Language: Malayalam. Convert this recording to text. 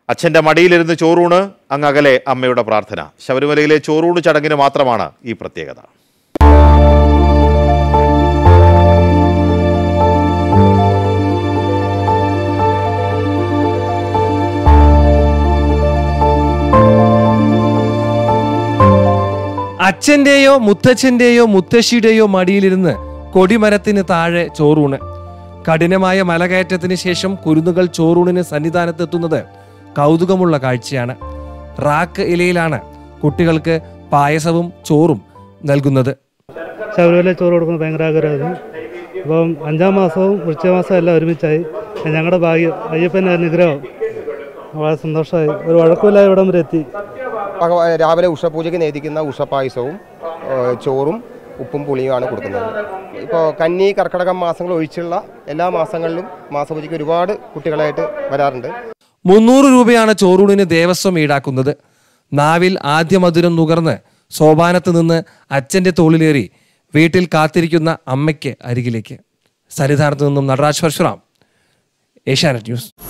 അച്ഛന്റെ മടിയിലിരുന്ന് ചോറൂണ് അങ്ങകലെ അമ്മയുടെ പ്രാർത്ഥന ശബരിമലയിലെ ചോറൂണ് ചടങ്ങിന് മാത്രമാണ് ഈ പ്രത്യേകത അച്ഛന്റെയോ മുത്തച്ഛന്റെയോ മുത്തശ്ശിയുടെയോ മടിയിലിരുന്ന് കൊടിമരത്തിന് താഴെ ചോറൂണ് കഠിനമായ മലകയറ്റത്തിന് ശേഷം കുരുന്നുകൾ ചോറൂണിന് സന്നിധാനത്തെത്തുന്നത് കൗതുകമുള്ള കാഴ്ചയാണ് റാക്ക് ഇലയിലാണ് കുട്ടികൾക്ക് പായസവും ചോറും നൽകുന്നത് ശബരിമല ചോറ് കൊടുക്കുന്നത് ഭയങ്കര ആഗ്രഹമായിരുന്നു അപ്പം അഞ്ചാം മാസവും വൃശ്ചികമാസവും എല്ലാം ഒരുമിച്ചായി ഞങ്ങളുടെ ഭാഗ്യം അയ്യപ്പൻ്റെ അനുഗ്രഹം വളരെ സന്തോഷമായി ഒരു വഴക്കുമില്ല ഇവിടം വരെ എത്തി ഭഗവാ- രാവിലെ ഉഷപൂജയ്ക്ക് നേദിക്കുന്ന ഉഷപ്പായസവും ഏഹ്, ചോറും ഉപ്പും പുളിയുമാണ് കൊടുക്കുന്നത് ഇപ്പോൾ കന്നി കർക്കിടകം മാസങ്ങൾ ഒഴിച്ചുള്ള എല്ലാ മാസങ്ങളിലും മാസപൂജയ്ക്ക് ഒരുപാട് കുട്ടികളായിട്ട് വരാറുണ്ട് മുന്നൂറ് രൂപയാണ് ചോറൂണിന് ദേവസ്വം ഈടാക്കുന്നത് നാവിൽ ആദ്യ മധുരം നുകർന്ന് സോപാനത്ത് നിന്ന് അച്ഛന്റെ തോളിലേറി വീട്ടിൽ കാത്തിരിക്കുന്ന അമ്മയ്ക്ക് അരികിലേക്ക് സന്നിധാനത്ത് നിന്നും നടരാജ് പരശുറാം ഏഷ്യാനെറ്റ് ന്യൂസ്